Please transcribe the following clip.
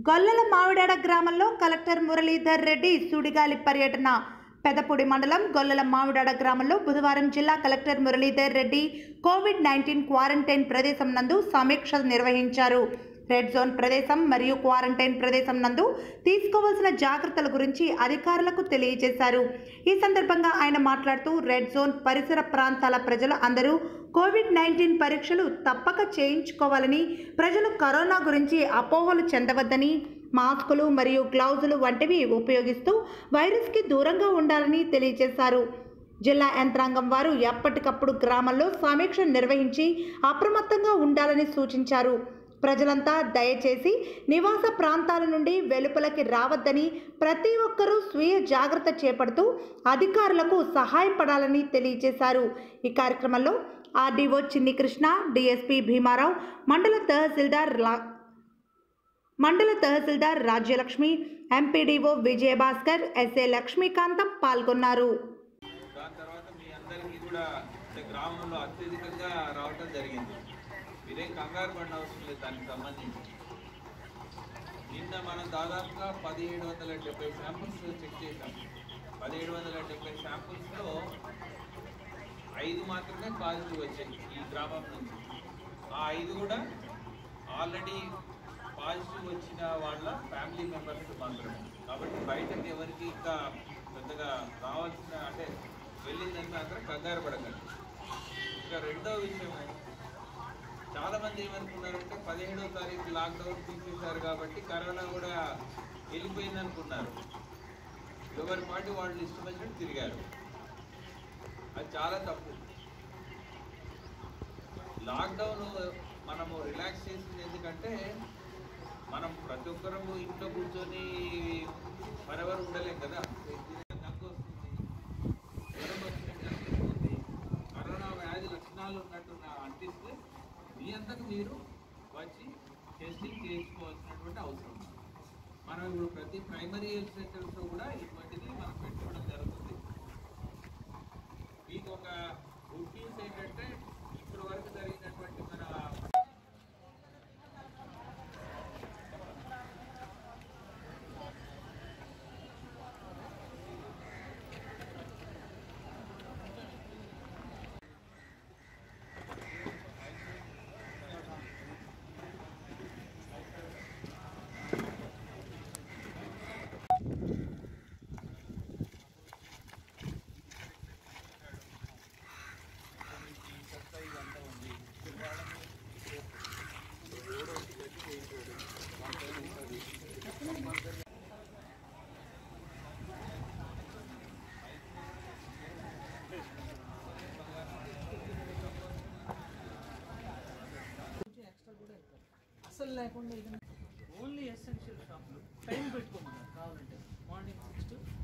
గొల్లల మామిడాడ గ్రామంలో కలెక్టర్ మురళీధర్ రెడ్డి సుడిగాలి పర్యటన పెదపూడి మండలం గొల్లల మామిడాడ గ్రామంలో బుధవారం జిల్లా collector Muralidhar Reddy Covid nineteen quarantine ప్రదేశం నందు సమీక్ష నిర్వహించారు రెడ్ జోన్ ప్రదేశం మరియు క్వారంటైన్ ప్రదేశం నందు తీసుకోవాల్సిన జాగ్రత్తల గురించి అధికారులకు తెలియజేశారు ఈ సందర్భంగా ఆయన మాట్లాడుతూ రెడ్ జోన్ పరిసర ప్రాంతాల ప్రజలు అందరూ కోవిడ్ నైన్టీన్ పరీక్షలు తప్పక చేయించుకోవాలని ప్రజలు కరోనా గురించి అపోహలు చెందవద్దని మాస్కులు మరియు గ్లౌజులు వంటివి ఉపయోగిస్తూ వైరస్కి దూరంగా ఉండాలని తెలియజేశారు జిల్లా యంత్రాంగం వారు ఎప్పటికప్పుడు గ్రామాల్లో సమీక్ష నిర్వహించి అప్రమత్తంగా ఉండాలని సూచించారు ప్రజలంతా దయచేసి నివాస ప్రాంతాల నుండి వెలుపలకి రావద్దని ప్రతి ఒక్కరూ స్వీయ జాగ్రత్త చేపడుతూ అధికారులకు సహాయపడాలని తెలియజేశారు ఈ కార్యక్రమంలో ఆర్డీఓ చిన్ని కృష్ణ డిఎస్పి భీమారావు మండల తహసీల్దార్ లా మండల తహసీల్దార్ రాజ్యలక్ష్మి ఎంపీడీఓ విజయభాస్కర్ ఎస్ఏ లక్ష్మీకాంతం పాల్గొన్నారు దాని తర్వాత మీ అందరికీ కూడా అంటే గ్రామంలో అత్యధికంగా రావటం జరిగింది మీరేం కంగారు పడిన అవసరం లేదు దానికి సంబంధించి నిన్న మనం దాదాపుగా పదిహేడు వందల డెబ్బై శాంపుల్స్ చెక్ చేసాం పదిహేడు వందల డెబ్బై శాంపుల్స్లో ఐదు మాత్రమే పాజిటివ్ వచ్చాయి ఈ గ్రామం నుంచి ఆ ఐదు కూడా ఆల్రెడీ పాజిటివ్ వచ్చిన వాళ్ళ ఫ్యామిలీ మెంబర్స్ మాత్రమే కాబట్టి బయటకు ఎవరికి ఇంకా పెద్దగా రావాల్సిన అంటే వెళ్ళిందని మాత్రం కంగారు పడకండి ఇంకా రెండో విషయం చాలా మంది ఏమనుకున్నారంటే పదిహేడో తారీఖు లాక్డౌన్ తీసేశారు కాబట్టి కరోనా కూడా వెళ్ళిపోయింది అనుకున్నారు ఎవరి పాటి వాళ్ళు ఇష్టం వచ్చినట్టు తిరిగారు అది చాలా తప్పు లాక్డౌన్ మనము రిలాక్స్ చేసింది ఎందుకంటే మనం ప్రతి ఒక్కరము ఇంట్లో కూర్చొని మరెవరు ఉండలేం కదా దగ్గు వస్తుంది జ్వరం వచ్చినట్టు అనిపిస్తుంది కరోనా వ్యాధి లక్షణాలు ఉన్నట్టు నా అనిపిస్తే మీ అంతకు మీరు వచ్చి టెస్టింగ్ చేసుకోవాల్సినటువంటి అవసరం ఉంది. మనం ఇప్పుడు ప్రతి ప్రైమరీ హెల్త్ సెంటర్స్లో కూడా ఇటువంటిది మనం పెట్టుకోవడం జరుగుతుంది మీకు ఒక గుడ్ న్యూస్ ఏంటంటే ఇప్పటి వరకు జరిగినటువంటి మన కొంచెం ఎక్స్ట్రా కూడా వెళ్తారు అసలు లేకుండా ఇది ఓన్లీ ఎసెన్షియల్ షాప్లు టైం పెట్టుకుంటున్నారు కావాలంటే మార్నింగ్ సిక్స్ టు